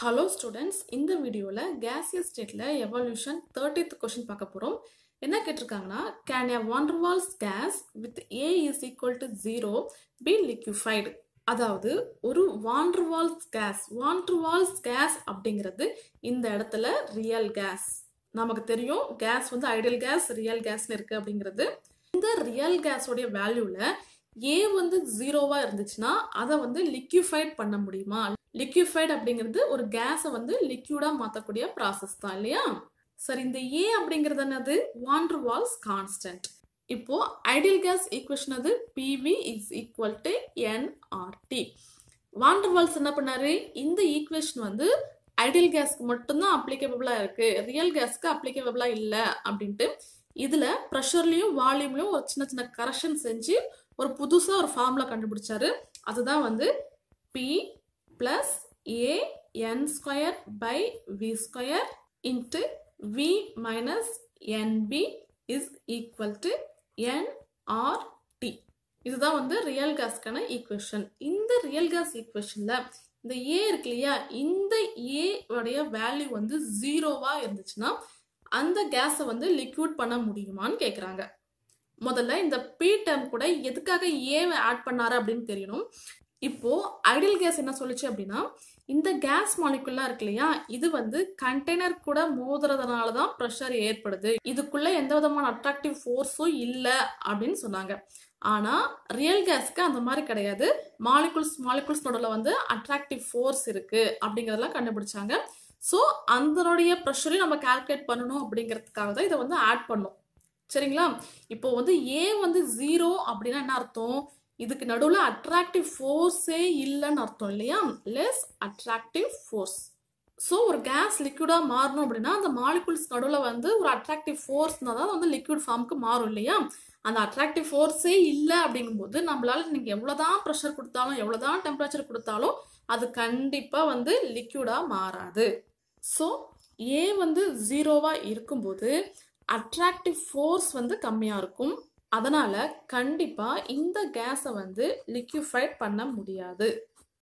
hello students இந்த வீடியோவில் gaseous ஸ்டேட்டில் எவல்யூஷன் தேர்ட்டித் கொஷின் பார்க்க போகிறோம் என்ன கேட்டிருக்காங்கன்னா can a Van der Waals gas with a is equal to zero be liquefied அதாவது ஒரு வாண்டர்வால்ஸ் கேஸ் வாண்டர்வால்ஸ் கேஸ் அப்படிங்கிறது இந்த இடத்துல ரியல் கேஸ் நமக்கு தெரியும் கேஸ் வந்து ஐடியல் கேஸ் ரியல் கேஸ்னு இருக்கு அப்படிங்கிறது இந்த ரியல் கேஸோடைய வேல்யூவில் ஏ வந்து ஜீரோவா இருந்துச்சுன்னா அதை வந்து லிக்யூஃபைட் பண்ண முடியுமா லிக்யூஃபைட் அப்படிங்கிறது ஒரு கேஸை வந்து லிக்யூடா மாற்றக்கூடிய ப்ராசஸ் தான் இல்லையா சரி இந்த ஏ அப்படிங்கிறது என்னது வாண்டர் வால்ஸ் கான்ஸ்டன்ட் இப்போ ஐடியல் கேஸ் ஈக்குவேஷன் அது PV is equal to NRT Van der Waals என்ன பண்ணாரு இந்த ஈக்குவேஷன் வந்து ஐடியல் கேஸ்க்கு மட்டும்தான் அப்ளிகபிளா இருக்கு ரியல் கேஸ்க்கு அப்ளிகபிளா இல்லை அப்படின்ட்டு இதுல ப்ரெஷர்லயும் வால்யூம்லயும் ஒரு சின்ன சின்ன கரெக்ஷன் செஞ்சு ஒரு புதுசா ஒரு ஃபார்முலா கண்டுபிடிச்சாரு அதுதான் வந்து P plus a N square by V square into V minus NB is equal to NRT இதுதான் வந்து ரியல் கேஸ்க்கான ஈக்குவேஷன் இந்த ரியல் கேஸ் ஈக்குவேஷன்ல இந்த ஏ இருக்கு இல்லையா இந்த ஏ உடைய வேல்யூ வந்து ஜீரோவா இருந்துச்சுன்னா அந்த கேஸை வந்து லிக்விட் பண்ண முடியுமான்னு கேட்குறாங்க முதல்ல இந்த பி டேர்ம் கூட எதுக்காக ஏவை ஆட் பண்ணாரு அப்படின்னு தெரியணும் இப்போ ஐடியல் கேஸ் என்ன சொல்லுச்சு அப்படின்னா இந்த கேஸ் மாலிகுல்லாம் இருக்கு இல்லையா இது வந்து கண்டெய்னர் கூட மோதுறதுனால தான் ப்ரெஷர் ஏற்படுது இதுக்குள்ள எந்த விதமான அட்ராக்டிவ் ஃபோர்ஸும் இல்லை அப்படின்னு சொன்னாங்க ஆனா ரியல் கேஸ்க்கு அந்த மாதிரி கிடையாது மாலிகுல்ஸ் மாலிகுல்ஸ் நடுவில் வந்து அட்ராக்டிவ் ஃபோர்ஸ் இருக்கு அப்படிங்கிறதெல்லாம் கண்டுபிடிச்சாங்க ஸோ அதனுடைய ப்ரெஷரையும் நம்ம கால்குலேட் பண்ணணும் அப்படிங்கிறதுக்காக தான் இதை வந்து ஆட் பண்ணோம் சரிங்களா இப்போ வந்து ஏ வந்து ஜீரோ அப்படின்னா என்ன அர்த்தம் இதுக்கு நடுவில் அட்ராக்டிவ் ஃபோர்ஸே இல்லைன்னு அர்த்தம் இல்லையா லெஸ் அட்ராக்டிவ் ஃபோர்ஸ் ஸோ ஒரு கேஸ் லிக்விடாக மாறணும் அப்படின்னா அந்த மாலிகுல்ஸ் நடுவில் வந்து ஒரு அட்ராக்டிவ் ஃபோர்ஸ்னா தான் வந்து லிக்விட் ஃபார்முக்கு மாறும் இல்லையா அந்த அட்ராக்டிவ் ஃபோர்ஸே இல்லை அப்படிங்கும்போது நம்மளால நீங்கள் எவ்வளோதான் ப்ரெஷர் கொடுத்தாலும் எவ்வளோதான் டெம்பரேச்சர் கொடுத்தாலும் அது கண்டிப்பாக வந்து லிக்விடாக மாறாது ஸோ ஏ வந்து ஜீரோவாக இருக்கும்போது அட்ராக்டிவ் ஃபோர்ஸ் வந்து கம்மியாக இருக்கும் அதனால் கண்டிப்பாக இந்த கேஸை வந்து லிக்யூஃபைட் பண்ண முடியாது